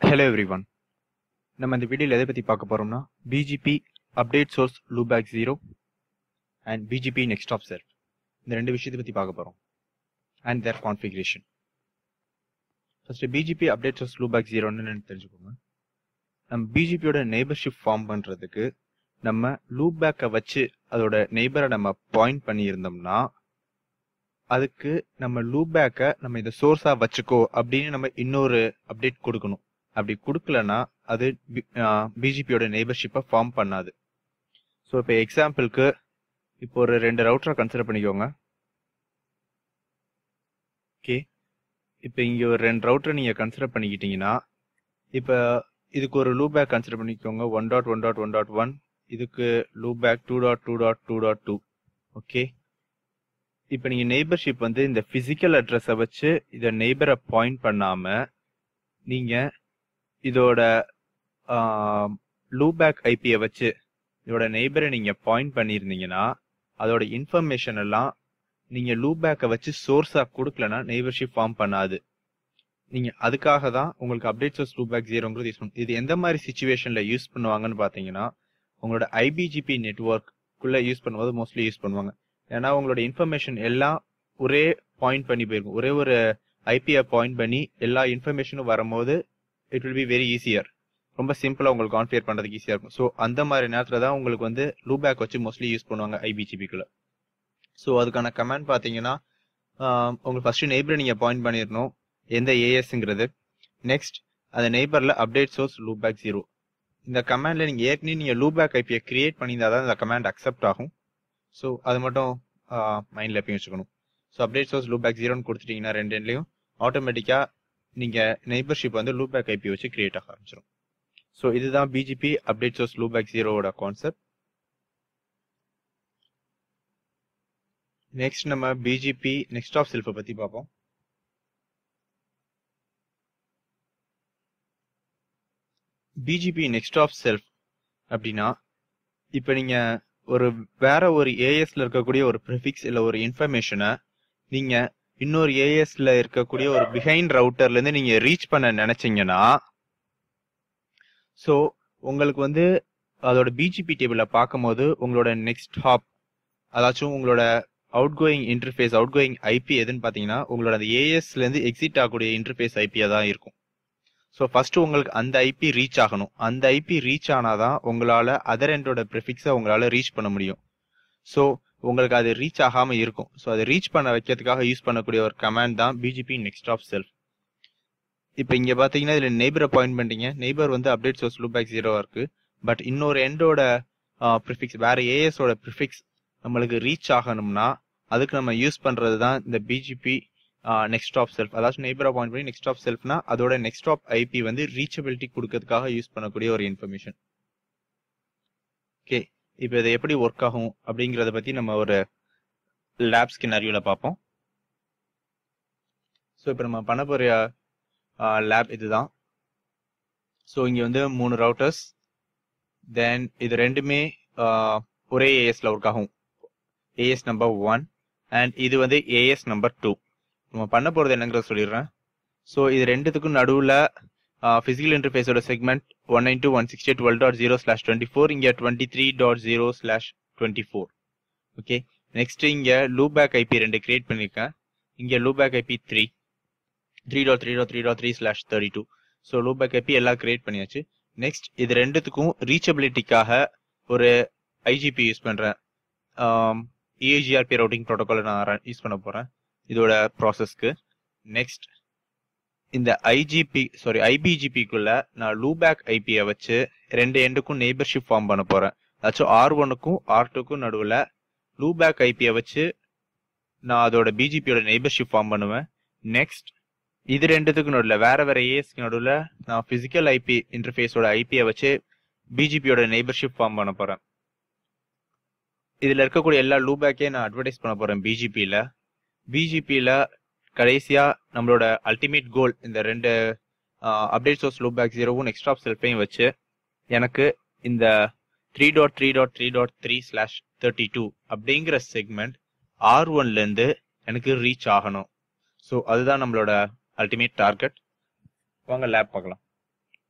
hello every one நம்ம இந்த வீடியோவில் எதை பற்றி பார்க்க போகிறோம்னா BGP update source loopback zero and BGP next hop self இந்த ரெண்டு விஷயத்தை பற்றி பார்க்க போகிறோம் and there configuration first BGP update source loopback ஜீரோன்னு என்னன்னு தெரிஞ்சுக்கோங்க நம்ம பிஜிபியோட நெய்பர்ஷிப் ஃபார்ம் பண்ணுறதுக்கு நம்ம லூபேக்கை வச்சு அதோட நெய்பரை நம்ம பாயிண்ட் பண்ணியிருந்தோம்னா அதுக்கு நம்ம லூபேக்கை நம்ம இதை சோர்ஸா வச்சுக்கோ அப்படின்னு நம்ம இன்னொரு அப்டேட் கொடுக்கணும் அப்படி கொடுக்கலனா அது பிஜிபியோட நெய்பர்ஷிப்பை ஃபார்ம் பண்ணாது ஸோ இப்போ எக்ஸாம்பிளுக்கு இப்போ ஒரு ரெண்டு ரவுட்டரை கன்சிடர் பண்ணிக்கோங்க ஓகே இப்போ இங்கே ஒரு ரெண்டு ரவுட்டரை நீங்கள் கன்சிடர் பண்ணிக்கிட்டீங்கன்னா இப்போ இதுக்கு ஒரு லூபேக் கன்சிடர் பண்ணிக்கோங்க one dot one dot one dot one இதுக்கு loopback two dot two dot two dot two okay இப்போ நீங்க நெய்பர்ஷிப் வந்து இந்த பிசிக்கல் அட்ரஸை வச்சு இதை நெய்பரை பாயிண்ட் பண்ணாம நீங்க இதோட லூபேக் ஐபியை வச்சு இதோட நெய்பரை நீங்க பாயிண்ட் பண்ணியிருந்தீங்கன்னா அதோட இன்ஃபர்மேஷன் எல்லாம் நீங்க லூபேக்கை வச்சு சோர்ஸா கொடுக்கலனா நெய்பர்ஷிப் ஃபார்ம் பண்ணாது நீங்க அதுக்காக தான் உங்களுக்கு அப்டேட் சோர்ஸ் லூபேக் ஜீரோங்கிறது யூஸ் பண்ணும் இது எந்த மாதிரி சுச்சுவேஷன்ல யூஸ் பண்ணுவாங்கன்னு பாத்தீங்கன்னா உங்களோட ஐபிஜிபி நெட்ஒர்க்குள்ள யூஸ் பண்ணும்போது மோஸ்ட்லி யூஸ் பண்ணுவாங்க ஏன்னா உங்களோட இன்ஃபர்மேஷன் எல்லாம் ஒரே பாயிண்ட் பண்ணி போயிருக்கும் ஒரே ஒரு ஐபிஐ பாயிண்ட் பண்ணி எல்லா இன்ஃபர்மேஷனும் வரும்போது it will be very easier ரொம்ப சிம்பிளாக உங்களுக்கு கான்ஃபியர் பண்ணுறதுக்கு ஈஸியாக இருக்கும் ஸோ அந்த மாதிரி நேரத்தில் தான் உங்களுக்கு வந்து லூபேக் வச்சு மோஸ்ட்லி யூஸ் பண்ணுவாங்க ஐபிஜிபிக்குள்ள ஸோ அதுக்கான கமெண்ட் பார்த்தீங்கன்னா உங்களுக்கு ஃபர்ஸ்ட் நெய்பரை நீங்கள் பாயிண்ட் பண்ணிடணும் எந்த ஏஎஸ்ங்கிறது நெக்ஸ்ட் அந்த நெய்பரில் அப்டேட் சோர்ஸ் லூபேக் ஜீரோ இந்த கமாண்ட்ல நீங்கள் ஏற்கனவே நீங்கள் லூபேக் ஐபியை கிரியேட் பண்ணியிருந்தா தான் இந்த கமாண்ட் அக்செப்ட் ஆகும் ஸோ அது மட்டும் மைண்டில் எப்பயும் வச்சுக்கணும் ஸோ அப்டேட் சோர்ஸ் லூபேக் ஜீரோன்னு கொடுத்துட்டீங்கன்னா ரெண்டு எண்ட்லையும் ஆட்டோமேட்டிக்காக நீங்கள் நெய்பர்ஷிப் வந்து லூபேக் ஐபி வச்சு கிரியேட் ஆக ஆரம்பிச்சிடும் ஸோ இதுதான் பிஜிபி அப்டேட் சோர்ஸ் லூபேக் ஜீரோவோட கான்செப்ட் நெக்ஸ்ட் நம்ம பிஜிபி நெக்ஸ்ட் ஆஃப் செல்ஃபை பற்றி பார்ப்போம் பிஜிபி நெக்ஸ்ட் ஆஃப் செல்ஃப் அப்படின்னா இப்போ நீங்கள் ஒரு வேற ஒரு ஏஎஸ்ல இருக்கக்கூடிய ஒரு ப்ரிஃபிக்ஸ் இல்ல ஒரு இன்ஃபர்மேஷனை நீங்க இன்னொரு ஏஎஸ்ல இருக்கக்கூடிய ஒரு பிஹைண்ட் ரவுட்டர்ல இருந்து நீங்க ரீச் பண்ண நினைச்சீங்கன்னா ஸோ உங்களுக்கு வந்து அதோட பிஜிபி டேபிள பார்க்கும்போது உங்களோட நெக்ஸ்ட் ஹாப் அதாச்சும் உங்களோட outgoing interface outgoing IP எதுன்னு பார்த்தீங்கன்னா உங்களோட அந்த ஏஎஸ்ல இருந்து எக்ஸிட் ஆகக்கூடிய இன்டர்ஃபேஸ் ஐபியா தான் இருக்கும் ஸோ ஃபர்ஸ்ட் உங்களுக்கு அந்த ஐபி ரீச் ஆகணும் அந்த ஐபி ரீச் ஆனாதான் உங்களால அதர் எண்டோட ப்ரிஃபிக்ஸை உங்களால ரீச் பண்ண முடியும் ஸோ உங்களுக்கு அது ரீச் ஆகாம இருக்கும் ஸோ அதை ரீச் பண்ண வைக்கிறதுக்காக யூஸ் பண்ணக்கூடிய ஒரு கமாண்ட் தான் பிஜிபி நெக்ஸ்ட் ஆஃப் செல்ஃப் இப்போ இங்க பாத்தீங்கன்னா இதுல நெய்பர் பாயிண்ட் பண்ணிட்டீங்க நெய்பர் வந்து அப்டேட் சோர்ஸ் லூபேக் ஜீரோவா இருக்கு பட் இன்னொரு எண்டோட ப்ரிஃபிக்ஸ் வேற ஏஎஸோட ப்ரிஃபிக்ஸ் நம்மளுக்கு ரீச் ஆகணும்னா அதுக்கு நம்ம யூஸ் பண்றது தான் இந்த பிஜிபி நெக்ஸ்ட் ஆஃப் செல்ஃப் அதாவது நெய்பரை பாயிண்ட் பண்ணி நெக்ஸ்ட் ஆஃப் செல்ஃப்னா அதோட நெக்ஸ்ட் ஆஃப் ஐபி வந்து ரீச்சபிலிட்டி கொடுக்கறதுக்காக யூஸ் பண்ணக்கூடிய ஒரு இன்ஃபர்மேஷன் ஓகே இப்போ இது எப்படி ஒர்க் ஆகும் அப்படிங்கிறத பத்தி நம்ம ஒரு லேப் ஸ்கினரியோல பார்ப்போம் ஸோ இப்போ நம்ம பண்ண போற லேப் இதுதான் ஸோ இங்கே வந்து மூணு ரவுட்டர்ஸ் தென் இது ரெண்டுமே ஒரே ஏஎஸ்ல ஒர்க் ஆகும் ஏஎஸ் நம்பர் ஒன் அண்ட் இது வந்து ஏஎஸ் நம்பர் டூ நம்ம பண்ண போறது என்னங்கிறத சொல்லிடுறேன் ஸோ இது ரெண்டுத்துக்கும் நடுவில் ஃபிசிக்கல் இன்டர்ஃபேஸோட segment one nine two one sixty twelve dot zero slash twenty four இங்கே twenty three dot zero slash twenty four okay next இங்கே லூபேக் ஐபி ரெண்டு கிரியேட் பண்ணியிருக்கேன் இங்கே loopback IP three three dot three dot three dot three slash thirty two so loopback IP எல்லாம் create பண்ணியாச்சு next இது ரெண்டுத்துக்கும் ரீச்சபிலிட்டிக்காக ஒரு ஐஜிபி யூஸ் பண்ணுறேன் இஏஜிஆர்பி ரவுட்டிங் ப்ரோட்டோகால் நான் யூஸ் பண்ண போகிறேன் இதோட ப்ராசஸ்க்கு நெக்ஸ்ட் இந்த ஐஜிபி சாரி ஐபிஜிபிக்குள்ள நான் லூபேக் ஐபியை வச்சு ரெண்டு எண்டுக்கும் நெய்பர்ஷிப் ஃபார்ம் பண்ண போறேன் அதாச்சும் ஆர் ஒனுக்கும் ஆர் டூக்கும் நடுவில் லூபேக் ஐபியை வச்சு நான் அதோட பிஜிபியோட நெய்பர்ஷிப் ஃபார்ம் பண்ணுவேன் நெக்ஸ்ட் இது ரெண்டுத்துக்கும் நடுவில் வேற வேற ஏஎஸ்க்கு நடுவில் நான் பிசிக்கல் ஐபி இன்டர்ஃபேஸோட ஐபியை வச்சு பிஜிபியோட நெய்பர்ஷிப் ஃபார்ம் பண்ண போறேன் இதுல இருக்கக்கூடிய எல்லா லூபேக்கே நான் அட்வர்டைஸ் பண்ண போறேன் பிஜிபியில பிஜிபியில கடைசியா நம்மளோட அல்டிமேட் கோல் இந்த ரெண்டு அப்டேட் சோர்ஸ் லூபேக் ஜீரோவும் நெக்ஸ்ட் ஆஃப் செல்ஃபையும் வச்சு எனக்கு இந்த three dot three dot three dot three slash thirty two அப்படிங்கிற செக்மெண்ட் ஆர் ஒன்லேருந்து எனக்கு ரீச் ஆகணும் ஸோ அதுதான் நம்மளோட அல்டிமேட் டார்கெட் வாங்க லேப் பார்க்கலாம்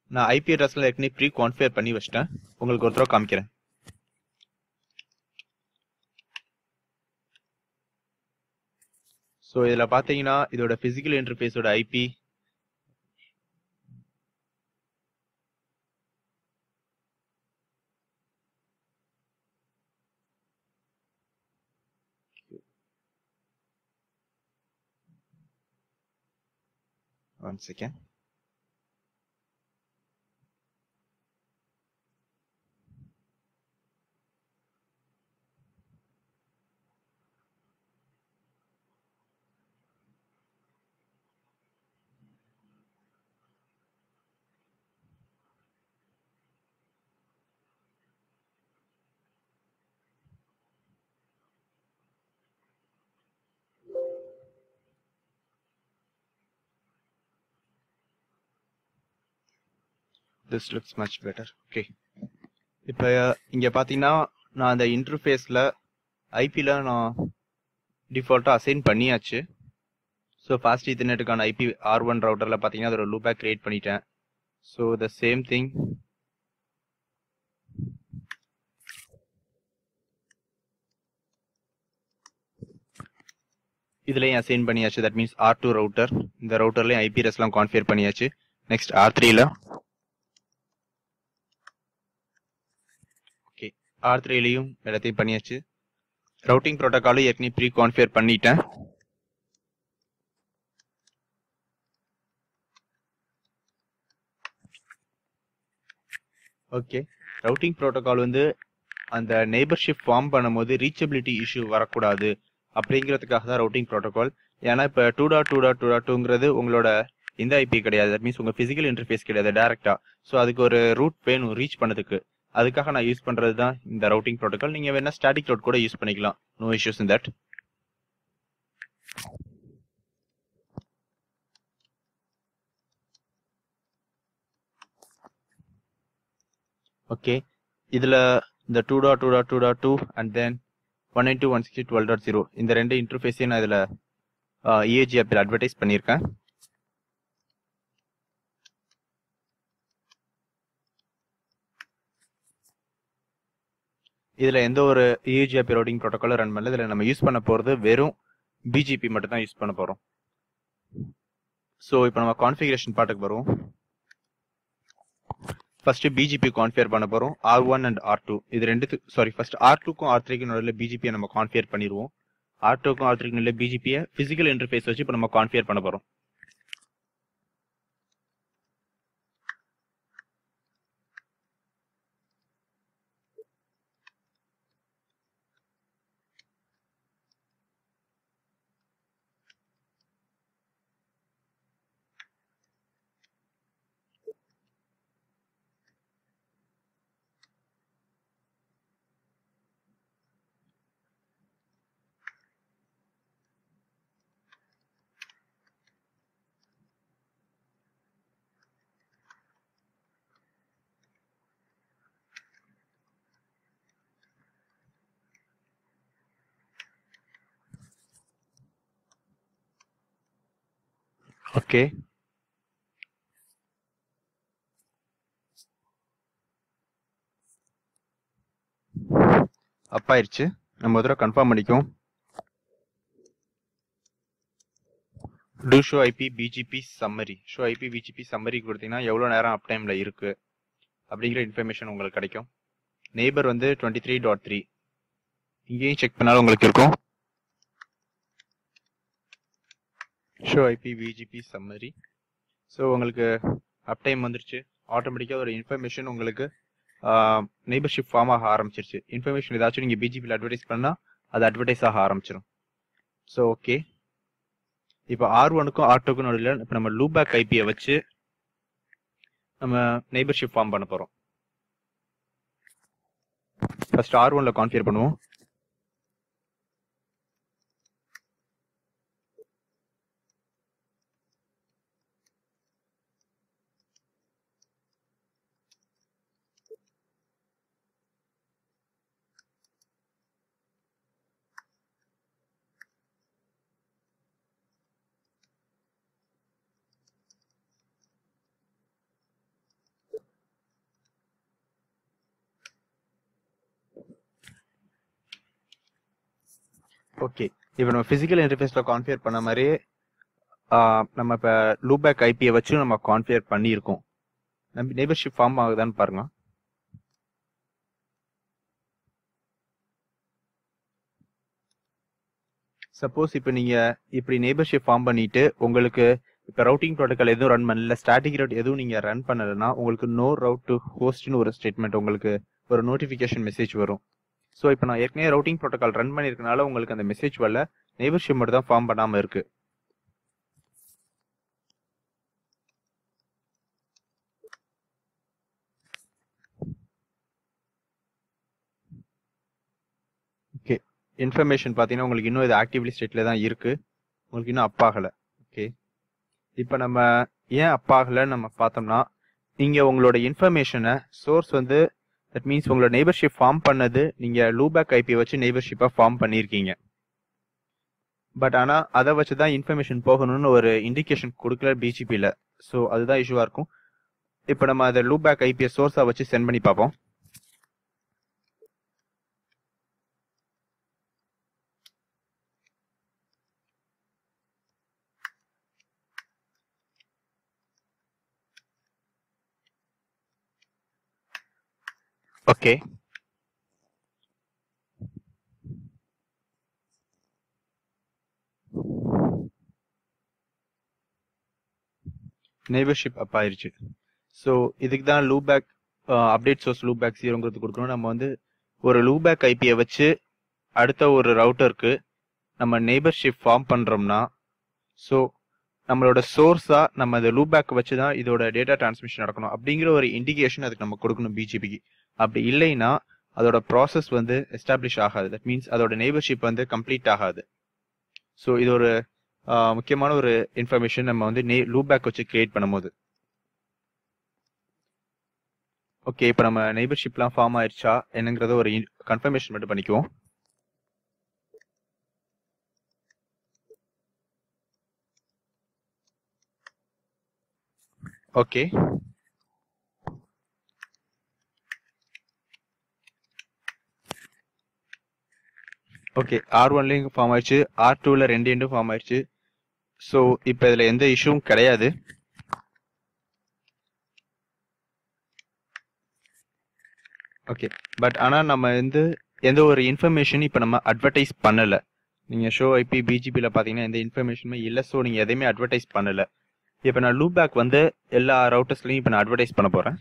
நான் ஐபி அட்ரஸ்ல ஏற்கனவே ப்ரீ கான்ஃபிகர் பண்ணி வச்சிட்டேன் உங்களுக்கு ஒரு தடவை காமிக்கிறேன் ஸோ இதில் பார்த்தீங்கன்னா இதோட ஃபிசிக்கல் இன்டர்ஃபேஸோட IP one second this looks much better okay இப்போ இங்கே பார்த்தீங்கன்னா நான் அந்த இன்டர்ஃபேஸில் ஐபியில் நான் டிஃபால்ட்டாக அசைன் பண்ணியாச்சு ஸோ ஃபாஸ்ட் இத்தர்நெட்டுக்கான ஐபி ஆர் ஒன் ரவுட்டரில் பார்த்தீங்கன்னா அதோட லூபேக் கிரியேட் பண்ணிட்டேன் ஸோ த சேம் திங் இதுலயும் அசைன் பண்ணியாச்சு that means R two router இந்த ரவுட்டர்லயும் ஐபி எல்லாம் கான்ஃபியர் பண்ணியாச்சு நெக்ஸ்ட் ஆர் த்ரீல ஓகே ஆர் த்ரீலையும் எல்லாத்தையும் பண்ணியாச்சு ரவுட்டிங் ப்ரோட்டோக்காலும் ஏற்கனவே ப்ரீ கான்ஃபியர் பண்ணிட்டேன் ஓகே ரவுட்டிங் ப்ரோட்டோகால் வந்து அந்த நெய்பர்ஷிப் ஃபார்ம் பண்ணும்போது ரீச்சபிலிட்டி இஷ்யூ வரக்கூடாது அப்படிங்கிறதுக்காக தான் ரவுட்டிங் ப்ரோட்டோகால் ஏன்னா இப்போ two dot two dot two dot டூங்கிறது உங்களோட இந்த ஐபி கிடையாது தட் மீன்ஸ் உங்க பிசிக்கல் இன்டர்ஃபேஸ் கிடையாது டேரக்டா ஸோ அதுக்கு ஒரு ரூட் வேணும் ரீச் பண்ணதுக்கு அதுக்காக நான் யூஸ் பண்றது தான் இந்த ரவுட்டிங் ப்ரோட்டோகால் நீங்க வேணா ஸ்டாட்டிக் ரூட் கூட யூஸ் பண்ணிக்கலாம் no issues in that okay இதுல இந்த two dot two dot two dot two and then one nine two one sixty twelve dot zero இந்த ரெண்டு இன்டர்ஃபேஸையும் நான் இதில் இஏஜி ஆப்பில் அட்வர்டைஸ் பண்ணியிருக்கேன் இதில் எந்த ஒரு இஏஜி ஆப்பி ரவுட்டிங் ப்ரோட்டோக்காலும் ரன் பண்ணல இதில் நம்ம யூஸ் பண்ண போகிறது வெறும் பிஜிபி மட்டும் தான் யூஸ் பண்ண போகிறோம் ஸோ இப்போ நம்ம கான்ஃபிகரேஷன் பாட்டுக்கு வருவோம் ஃபர்ஸ்ட் பிஜிபி கான்ஃபியர் பண்ண போறோம் R one and R two இது ரெண்டு சாரி ஃபர்ஸ்ட் ஆர் டூக்கும் ஆர் த்ரீக்கும் நடுவில் பிஜிபியை நம்ம கான்ஃபியர் பண்ணிடுவோம் ஆர் டூக்கும் ஆர் த்ரீக்கும் நடுவில் பிஜிபியை பிசிக்கல் இன்டர்ஃபேஸ் வச்சு இப்போ நம்ம கான்ஃபியர் பண்ண போறோம் ஓகே அப்பாயிருச்சு நம்ம ஒரு கன்ஃபார்ம் பண்ணிக்கும் do show IP BGP summary show IP BGP summary கொடுத்தீங்கன்னா எவ்வளோ நேரம் அப் டைம்ல இருக்கு அப்படிங்கிற இன்ஃபர்மேஷன் உங்களுக்கு கிடைக்கும் நெய்பர் வந்து டுவெண்ட்டி த்ரீ டாட் த்ரீ இங்கேயும் செக் பண்ணாலும் உங்களுக்கு இருக்கும் show IP BGP summary so உங்களுக்கு அப் டைம் வந்துருச்சு ஆட்டோமேட்டிக்காக ஒரு இன்ஃபர்மேஷன் உங்களுக்கு நெய்பர்ஷிப் ஃபார்ம் ஆக ஆரம்பிச்சிருச்சு இன்ஃபர்மேஷன் ஏதாச்சும் நீங்கள் பிஜிபியில் அட்வர்டைஸ் பண்ணால் அது அட்வர்டைஸ் ஆக ஆரம்பிச்சிடும் ஸோ ஓகே இப்போ ஆர் ஒனுக்கும் ஆர் டூக்கும் நடுவில் இப்போ நம்ம லூபேக் ஐபியை வச்சு நம்ம நெய்பர்ஷிப் ஃபார்ம் பண்ண போகிறோம் ஃபர்ஸ்ட் ஆர் ஒன்ல கான்ஃபியர் பண்ணுவோம் ஓகே இப்போ நம்ம ஃபிசிக்கல் இன்டர்ஃபேஸில் கான்ஃபியர் பண்ண மாதிரியே ஆஹ், நம்ம இப்போ லூபேக் ஐபியை வச்சு நம்ம கான்ஃபியர் பண்ணியிருக்கோம் நம்ம நெய்பர்ஷிப் ஃபார்ம் ஆகுதான்னு பாருங்க சப்போஸ் இப்போ நீங்க இப்படி நெய்பர்ஷிப் ஃபார்ம் பண்ணிட்டு உங்களுக்கு இப்போ ரவுட்டிங் ப்ரோட்டோக்கால் எதுவும் ரன் பண்ணல ஸ்டாட்டிக் ரவுட் எதுவும் நீங்க ரன் பண்ணலைன்னா உங்களுக்கு நோ ரவுட் டு ஹோஸ்ட்னு ஒரு ஸ்டேட்மெண்ட் உங்களுக்கு ஒரு நோட்டிஃபிகேஷன் மெசேஜ் வரும் ஸோ இப்போ நான் ஏற்கனவே ரவுட்டிங் ப்ரோட்டோக்கால் ரன் பண்ணியிருக்கனால உங்களுக்கு அந்த மெசேஜ் வரல நெய்பர்ஷிப் மட்டும் தான் ஃபார்ம் பண்ணாம இருக்கு ஓகே இன்ஃபர்மேஷன் பார்த்தீங்கன்னா உங்களுக்கு இன்னும் இது ஆக்டிவ்லி ஸ்டேட்ல தான் இருக்கு உங்களுக்கு இன்னும் அப் ஆகலை ஓகே இப்போ நம்ம ஏன் அப் ஆகலைன்னு நம்ம பார்த்தோம்னா நீங்க உங்களோட இன்ஃபர்மேஷனை சோர்ஸ் வந்து தட் மீன்ஸ் உங்களோட நெய்பர்ஷிப் ஃபார்ம் பண்ணது நீங்க லூபேக் ஐபி வச்சு நெய்பர்ஷிப்பை ஃபார்ம் பண்ணியிருக்கீங்க பட் ஆனால் அதை வச்சு தான் இன்ஃபர்மேஷன் போகணும்னு ஒரு இண்டிகேஷன் கொடுக்கல பிஜிபியில் ஸோ அதுதான் இஷ்யூவாக இருக்கும் இப்போ நம்ம அதை லூபேக் ஐபிஎஸ் சோர்ஸாக வச்சு சென்ட் பண்ணி பார்ப்போம் ஓகே நெய்பர்ஷிப் அப் ஆயிருச்சு ஸோ இதுக்கு தான் லூபேக் அப்டேட் சோர்ஸ் லூபேக் ஜீரோங்கிறது கொடுக்கணும் நம்ம வந்து ஒரு லூபேக் ஐபியை வச்சு அடுத்த ஒரு ரவுட்டருக்கு நம்ம நெய்பர்ஷிப் ஃபார்ம் பண்ணுறோம்னா ஸோ நம்மளோட சோர்ஸா நம்ம இந்த லூபேக் வச்சு தான் இதோட டேட்டா டிரான்ஸ்மிஷன் நடக்கணும் அப்படிங்கிற ஒரு இண்டிகேஷன் அதுக்கு நம்ம கொடுக்கணும் பிஜிபிக்கு அப்படி இல்லைன்னா அதோட ப்ராசஸ் வந்து எஸ்டாப்ளிஷ் ஆகாது தட் மீன்ஸ் அதோட நெய்பர்ஷிப் வந்து கம்ப்ளீட் ஆகாது ஸோ இது ஒரு ஆஹ், முக்கியமான ஒரு இன்ஃபர்மேஷன் நம்ம வந்து நெய் லூபேக் வச்சு கிரியேட் பண்ணும்போது ஓகே இப்போ நம்ம நெய்பர்ஷிப்லாம் ஃபார்ம் ஆயிடுச்சா என்னங்கிறத ஒரு கன்ஃபர்மேஷன் மட்டும் பண்ணிக்குவோம் ஓகே ஓகே ஆர் ஒன்லேயும் ஃபார்ம் ஆயிடுச்சு ஆர் டூவில் ரெண்டு எண்டும் ஃபார்ம் ஆயிடுச்சு ஸோ இப்போ இதில் எந்த இஷ்யூவும் கிடையாது ஓகே பட் ஆனால் நம்ம வந்து எந்த ஒரு இன்ஃபர்மேஷன் இப்போ நம்ம அட்வர்டைஸ் பண்ணலை நீங்கள் ஷோ ஐபி பிஜிபியில் பார்த்தீங்கன்னா எந்த இன்ஃபர்மேஷனுமே இல்லை ஸோ நீங்கள் எதையுமே அட்வர்டைஸ் பண்ணலை இப்போ நான் லூபேக் வந்து எல்லா ரவுட்டர்ஸ்லையும் இப்போ நான் அட்வர்டைஸ் பண்ண போகிறேன்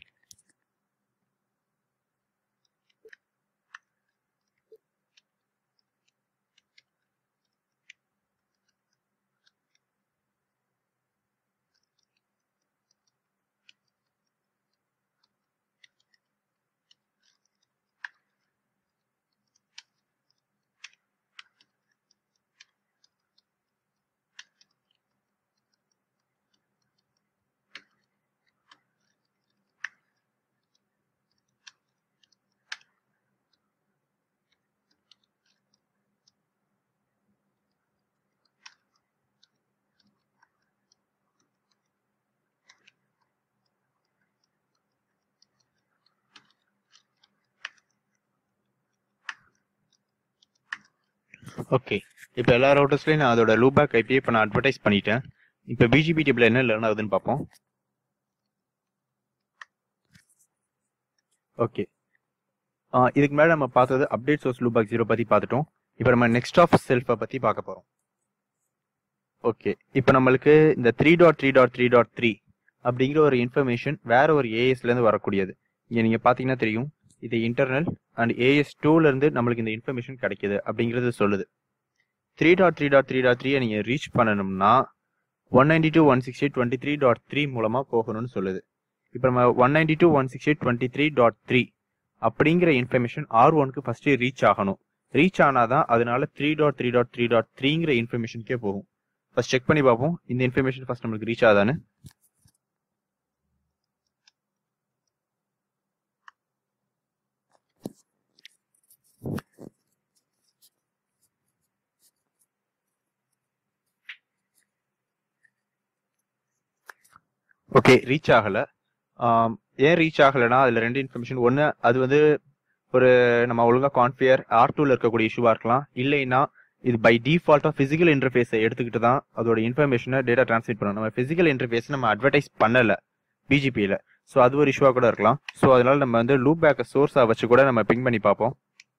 ஓகே இப்போ எல்லா ரவுட்டர்ஸ்லையும் நான் அதோட லூபேக் ஐபியை இப்போ நான் அட்வர்டைஸ் பண்ணிட்டேன் இப்போ பிஜிபி டேபிள் என்ன லேர்ன் ஆகுதுன்னு பார்ப்போம் ஓகே இதுக்கு மேலே நம்ம பார்த்தது அப்டேட் சோர்ஸ் லூபேக் ஜீரோ பற்றி பார்த்துட்டோம் இப்போ நம்ம நெக்ஸ்ட் ஆஃப் செல்ஃபை பற்றி பார்க்க போகிறோம் ஓகே இப்போ நம்மளுக்கு இந்த three dot three dot three dot three அப்படிங்கிற ஒரு இன்ஃபர்மேஷன் வேற ஒரு ஏஎஸ்லேருந்து வரக்கூடியது இங்கே நீங்கள் பார்த்தீங்கன்னா தெரியும் இது இன்டர்னல் அண்ட் ஏஎஸ் டூலேருந்து நம்மளுக்கு இந்த இன்ஃபர்மேஷன் கிடைக்குது அப்படிங்கிறது சொல்லுது three dot three dot three dot த்ரீயை நீங்கள் ரீச் பண்ணணும்னா one ninety two one sixty twenty three dot three மூலமாக போகணும்னு சொல்லுது இப்போ நம்ம one ninety two one sixty twenty three dot three அப்படிங்கிற இன்ஃபர்மேஷன் ஆர் ஒனுக்கு ஃபர்ஸ்ட் ரீச் ஆகணும் ரீச் ஆனாதான் அதனால three dot three dot three dot த்ரீங்கிற இன்ஃபர்மேஷனுக்கே போகும் ஃபர்ஸ்ட் செக் பண்ணி பார்ப்போம் இந்த இன்ஃபர்மேஷன் ஃபர்ஸ்ட் நம்மளுக்கு ரீச் ஆகுதான்னு ஓகே ரீச் ஆகல ஆம், ஏன் ரீச் ஆகலைன்னா அதுல ரெண்டு இன்ஃபர்மேஷன் ஒன்று அது வந்து ஒரு நம்ம ஒழுங்கா கான்ஃபியர் ஆர் டூல இருக்கக்கூடிய இஷ்யூவா இருக்கலாம் இல்லைன்னா இது பை டிஃபால்ட்டா பிசிக்கல் இன்டர்ஃபேஸை எடுத்துக்கிட்டு தான் அதோட இன்ஃபர்மேஷனை டேட்டா டிரான்ஸ்மிட் பண்ணணும் நம்ம பிசிக்கல் இன்டர்ஃபேஸ் நம்ம அட்வர்டைஸ் பண்ணல பிஜிபியில் ஸோ அது ஒரு இஷ்யூவாக கூட இருக்கலாம் ஸோ அதனால நம்ம வந்து லூப் பேக்கை சோர்ஸாக வச்சு கூட நம்ம பிங் பண்ணி பார்ப்போம்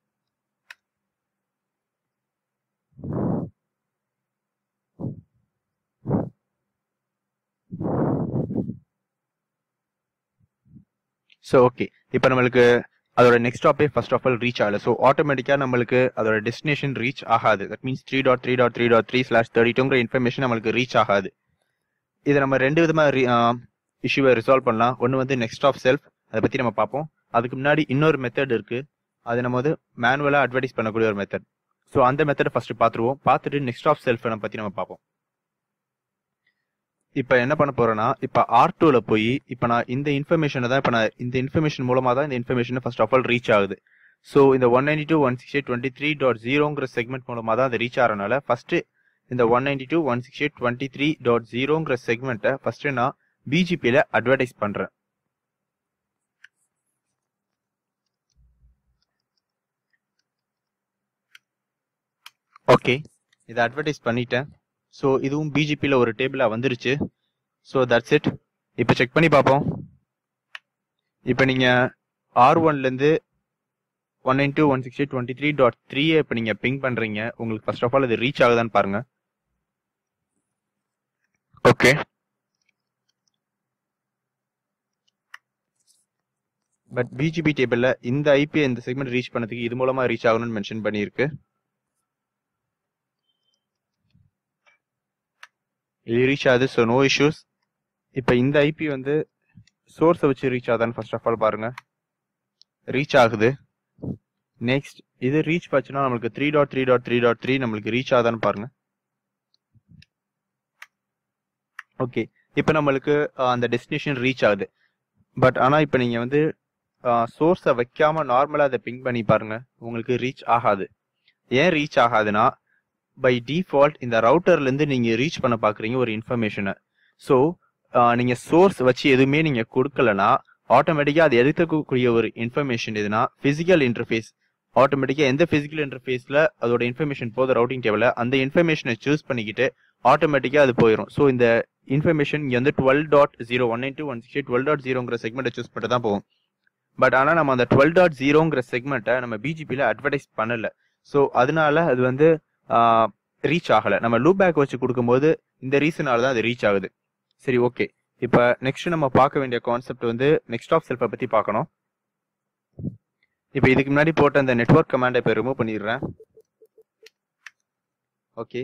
ஸோ ஓகே இப்போ நம்மளுக்கு அதோட நெக்ஸ்ட் ஸ்டாப்பே ஃபர்ஸ்ட் ஆஃப் ஆல் ரீச் ஆகல ஸோ ஆட்டோமேட்டிக்காக நம்மளுக்கு அதோட டெஸ்டினேஷன் ரீச் ஆகாது that means three dot three dot three dot three slash thirty டூங்கிற இன்ஃபர்மேஷன் நம்மளுக்கு ரீச் ஆகாது இதை நம்ம ரெண்டு விதமாக இஷ்யூவை ரிசால்வ் பண்ணலாம் ஒன்று வந்து நெக்ஸ்ட் ஆஃப் செல்ஃப் அதை பற்றி நம்ம பார்ப்போம் அதுக்கு முன்னாடி இன்னொரு மெத்தட் இருக்கு அது நம்ம வந்து மேனுவலாக அட்வர்டைஸ் பண்ணக்கூடிய ஒரு மெத்தட் ஸோ அந்த மெத்தடை ஃபர்ஸ்ட் பார்த்துருவோம் பார்த்துட்டு நெக்ஸ்ட் ஆஃப் செல்ஃபை நம்ம பற்றி நம்ம பார்ப்போம் இப்போ என்ன பண்ண போறேன்னா இப்போ ஆர் டூல போய் இப்போ நான் இந்த இன்ஃபர்மேஷனை தான் இப்போ நான் இந்த இன்ஃபர்மேஷன் மூலமா தான் இந்த information first of all reach ஆகுது ஸோ இந்த one ninety two one six eight twenty three dot ஜீரோங்கிற செக்மெண்ட் மூலமா தான் அது ரீச் ஆகிறனால ஃபர்ஸ்ட் இந்த one ninety two one six eight twenty three dot ஜீரோங்கிற செக்மெண்ட்டை ஃபர்ஸ்ட் நான் பிஜிபியில் அட்வர்டைஸ் பண்றேன் ஓகே இதை அட்வர்டைஸ் பண்ணிட்டேன் ஸோ இதுவும் பிஜிபியில் ஒரு டேபிளாக வந்துருச்சு ஸோ தட்ஸ் இட் இப்போ செக் பண்ணி பார்ப்போம் இப்போ நீங்கள் ஆர் ஒன்லேருந்து one nine two one sixty twenty three dot த்ரீயை இப்போ நீங்கள் பிங் பண்ணுறீங்க உங்களுக்கு ஃபர்ஸ்ட் ஆஃப் ஆல் இது ரீச் ஆகுதான்னு பாருங்க ஓகே பட் பிஜிபி டேபிளில் இந்த ஐபி இந்த செக்மெண்ட் ரீச் பண்ணதுக்கு இது மூலமாக ரீச் ஆகணும்னு மென்ஷன் பண்ணியிருக்கு இது ரீச் ஆகுது ஸோ நோ இஷ்யூஸ் இப்போ இந்த ஐபி வந்து சோர்ஸை வச்சு ரீச் ஆகுதான்னு ஃபர்ஸ்ட் ஆஃப் ஆல் பாருங்க ரீச் ஆகுது நெக்ஸ்ட் இது ரீச் பார்த்துன்னா நம்மளுக்கு three dot three dot three dot three நம்மளுக்கு ரீச் ஆகுதான்னு பாருங்க ஓகே இப்போ நம்மளுக்கு அஹ், அந்த டெஸ்டினேஷன் ரீச் ஆகுது பட் ஆனால் இப்போ நீங்கள் வந்து சோர்ஸை வைக்காம நார்மலாக அதை பிங் பண்ணி பாருங்க உங்களுக்கு ரீச் ஆகாது ஏன் ரீச் ஆகாதுன்னா பை டிஃபால்ட் இந்த ரவுட்டர்ல இருந்து நீங்க ரீச் பண்ண பாக்குறீங்க ஒரு இன்ஃபர்மேஷனை ஸோ நீங்க சோர்ஸ் வச்சு எதுவுமே நீங்க கொடுக்கலனா ஆட்டோமேட்டிக்கா அது எடுக்கக்கூடிய ஒரு இன்ஃபர்மேஷன் எதுனா பிசிக்கல் இன்டர்ஃபேஸ் ஆட்டோமேட்டிக்கா எந்த பிசிக்கல் இன்டர்ஃபேஸ்ல அதோட இன்ஃபர்மேஷன் போகுது ரவுட்டிங் டேபிள்ல அந்த இன்ஃபர்மேஷனை சூஸ் பண்ணிக்கிட்டு ஆட்டோமேட்டிக்கா அது போயிடும் ஸோ இந்த இன்ஃபர்மேஷன் இங்க வந்து twelve dot zero one nine two one six twelve dot ஜீரோங்கிற செக்மெண்ட்டை சூஸ் பண்ணிட்டு தான் போகும் பட் ஆனால் நம்ம அந்த டுவெல் டாட் ஜீரோங்கிற செக்மெண்ட்டை நம்ம பிஜிபியில் அட்வர்டைஸ் பண்ணல ஸோ அதனால அது வந்து ரீச் ஆகலை நம்ம லூப் பேக் வச்சு கொடுக்கும்போது இந்த ரீசனால தான் அது ரீச் ஆகுது சரி ஓகே இப்போ நெக்ஸ்ட் நம்ம பார்க்க வேண்டிய கான்செப்ட் வந்து நெக்ஸ்ட் ஆஃப் செல்ஃபை பற்றி பார்க்கணும் இப்போ இதுக்கு முன்னாடி போட்ட அந்த நெட்வொர்க் கமாண்டை இப்போ ரிமூவ் பண்ணிடுறேன் ஓகே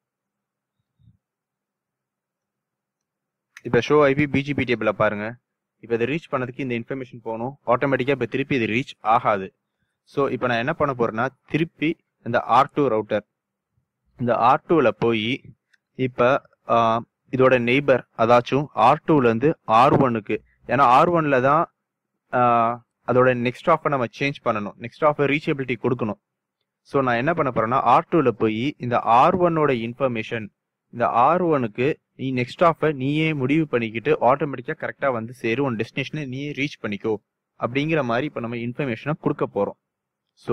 இப்போ ஷோ ஐபி பிஜிபி டேபிள பாருங்க இப்போ இதை ரீச் பண்ணதுக்கு இந்த இன்ஃபர்மேஷன் போகணும் ஆட்டோமேட்டிக்காக இப்போ திருப்பி இது ரீச் ஆகாது ஸோ இப்போ நான் என்ன பண்ண போறேன்னா திருப்பி இந்த ஆர் டூ ரவுட்டர் இந்த ஆர் டூவில் போய் இப்போ இதோட நெய்பர் அதாச்சும் ஆர் டூலேருந்து ஆர் ஒன்னுக்கு ஏன்னா ஆர் ஒன்ல தான் ஆஹ், அதோட நெக்ஸ்ட் ஆஃபை நம்ம சேஞ்ச் பண்ணணும் நெக்ஸ்ட் ஆஃப் ரீச்சபிலிட்டி கொடுக்கணும் ஸோ நான் என்ன பண்ண போறேன்னா ஆர் டூவில் போய் இந்த ஆர் ஒன்னோட இன்ஃபர்மேஷன் இந்த ஆர் ஒனுக்கு நீ நெக்ஸ்ட் ஆஃபை நீயே முடிவு பண்ணிக்கிட்டு ஆட்டோமேட்டிக்காக கரெக்டாக வந்து சேரும் உன் டெஸ்டினேஷனை நீயே ரீச் பண்ணிக்கோ அப்படிங்கிற மாதிரி இப்போ நம்ம இன்ஃபர்மேஷனை கொடுக்க போகிறோம் ஸோ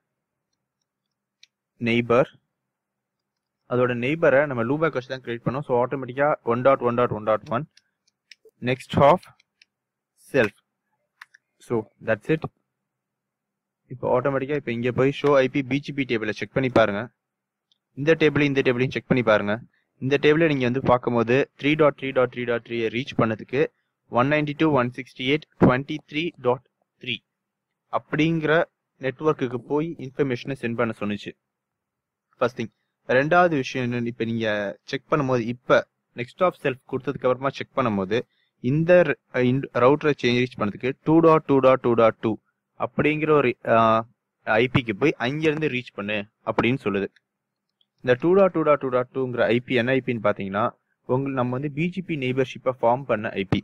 நெய்பர் அதோட நெய்பரை நம்ம லூபேக் வச்சு தான் கிரியேட் பண்ணோம் ஸோ ஆட்டோமேட்டிக்காக one dot one dot one dot one next hop self so that's it இப்போ ஆட்டோமேட்டிக்காக இப்போ இங்கே போய் ஷோ ஐபி பிஜிபி டேபிளை செக் பண்ணி பாருங்க இந்த டேபிள் இந்த டேபிளையும் செக் பண்ணி பாருங்க இந்த டேபிளை நீங்கள் வந்து பார்க்கும்போது three dot three dot three dot த்ரீயை ரீச் பண்ணதுக்கு one ninety two one sixty eight twenty three dot three அப்படிங்கிற நெட்ஒர்க்குக்கு போய் இன்ஃபர்மேஷனை சென்ட் பண்ண சொன்னுச்சு ஃபர்ஸ்ட் திங் ரெண்டாவது விஷயம் என்னன்னு இப்போ நீங்க செக் பண்ணும்போது இப்போ நெக்ஸ்ட் ஆஃப் செல்ஃப் கொடுத்ததுக்கு அப்புறமா செக் பண்ணும்போது இந்த ரவுட்டரை சேஞ்ச் ரீச் பண்ணதுக்கு two dot two dot two dot two அப்படிங்கிற ஒரு ஐபிக்கு போய் அங்கிருந்து ரீச் பண்ணு அப்படின்னு சொல்லுது இந்த two dot two dot two dot டூங்கிற ஐபி என்ன ஐபின்னு பார்த்தீங்கன்னா உங்களுக்கு நம்ம வந்து பிஜிபி நெய்பர்ஷிப்பை ஃபார்ம் பண்ண ஐபி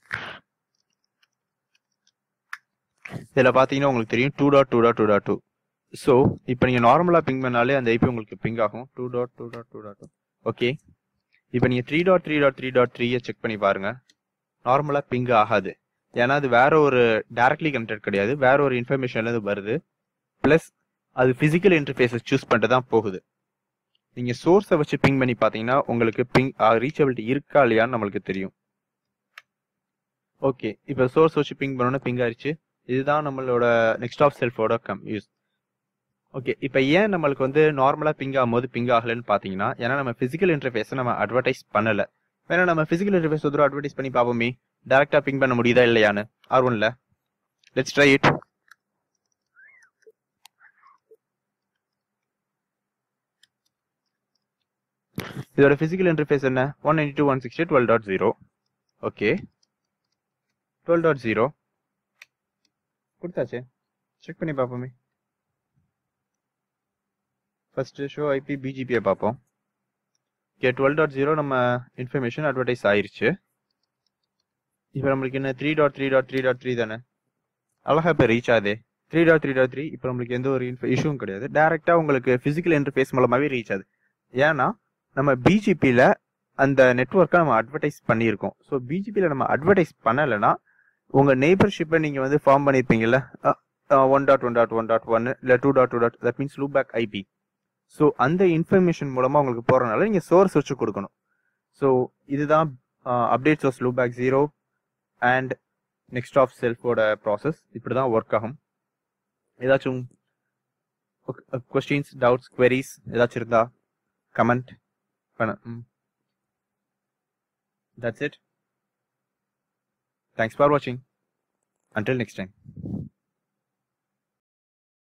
இதில் பார்த்தீங்கன்னா உங்களுக்கு தெரியும் two dot two dot two dot two so இப்போ நீங்கள் நார்மலாக பிங் பண்ணாலே அந்த ஐபி உங்களுக்கு பிங் ஆகும் two dot two dot two dot two okay இப்போ நீங்கள் three dot three dot three dot த்ரீயை செக் பண்ணி பாருங்க நார்மலாக பிங் ஆகாது ஏன்னா அது வேற ஒரு டைரக்ட்லி கனெக்டட் கிடையாது வேற ஒரு இன்ஃபர்மேஷன்லேருந்து வருது ப்ளஸ் அது ஃபிசிக்கல் இன்டர்ஃபேஸை சூஸ் பண்ணிட்டு தான் போகுது நீங்க சோர்ஸை வச்சு பிங் பண்ணி பாத்தீங்கன்னா உங்களுக்கு பிங் ரீச்சபிலிட்டி இருக்கா இல்லையான்னு நம்மளுக்கு தெரியும் ஓகே இப்போ சோர்ஸ் வச்சு பிங் பண்ணோன்னா பிங் ஆயிடுச்சு இதுதான் நம்மளோட நெக்ஸ்ட் ஆஃப் செல்ஃபோட கம் யூஸ் ஓகே இப்போ ஏன் நம்மளுக்கு வந்து நார்மலாக பிங் ஆகும்போது பிங் ஆகலைன்னு பார்த்தீங்கன்னா ஏன்னா நம்ம ஃபிசிக்கல் இன்டர்ஃபேஸை நம்ம அட்வர்டைஸ் பண்ணல வேணா நம்ம ஃபிசிக்கல் இன்டர்ஃபேஸ் ஒரு அட்வர்டைஸ் பண்ணி பார்ப்போமே டேரக்டாக பிங் பண்ண முடியுதா இல்லையான்னு ஆர் ஒன்ல லெட்ஸ் ட்ரை இட் இதோட ஃபிசிக்கல் இன்டர்ஃபேஸ் என்ன one ninety two one sixty twelve dot zero okay twelve dot zero கொடுத்தாச்சே செக் பண்ணி பார்ப்போமே ஃபர்ஸ்ட் ஷோ ஐபி பிஜிபியை பார்ப்போம் ஓகே டுவெல் டாட் ஜீரோ நம்ம இன்ஃபர்மேஷன் அட்வர்டைஸ் ஆயிருச்சு இப்போ நம்மளுக்கு என்ன three dot three dot three dot three தானே அழகா இப்போ ரீச் ஆகுது three dot three dot three இப்போ நம்மளுக்கு எந்த ஒரு இஷ்யூவும் கிடையாது டேரெக்டாக உங்களுக்கு ஃபிசிக்கல் இன்டர்ஃபேஸ் மூலமாகவே ரீச் ஆகுது ஏன்னா நம்ம பிஜிபியில் அந்த நெட்ஒர்க்கை நம்ம அட்வர்டைஸ் பண்ணியிருக்கோம் ஸோ பிஜிபியில் நம்ம அட்வர்டைஸ் பண்ணலைன்னா உங்கள் நெய்பர்ஷிப்பை நீங்கள் வந்து ஃபார்ம் பண்ணியிருப்பீங்கல்ல one dot one dot one dot one இல்லை two dot two dot that means loopback IP so அந்த இன்ஃபர்மேஷன் மூலமாக உங்களுக்கு போகிறனால நீங்கள் சோர்ஸ் வச்சு கொடுக்கணும் ஸோ இதுதான் update source loopback zero and next hop செல்ஃபோட ப்ராசஸ் இப்படி தான் ஒர்க் ஆகும் ஏதாச்சும் கொஸ்டின்ஸ் டவுட்ஸ் queries ஏதாச்சும் இருந்தா கமெண்ட் பண்ண தட்ஸ் இட் தேங்க்ஸ் ஃபார் வாட்சிங் until next time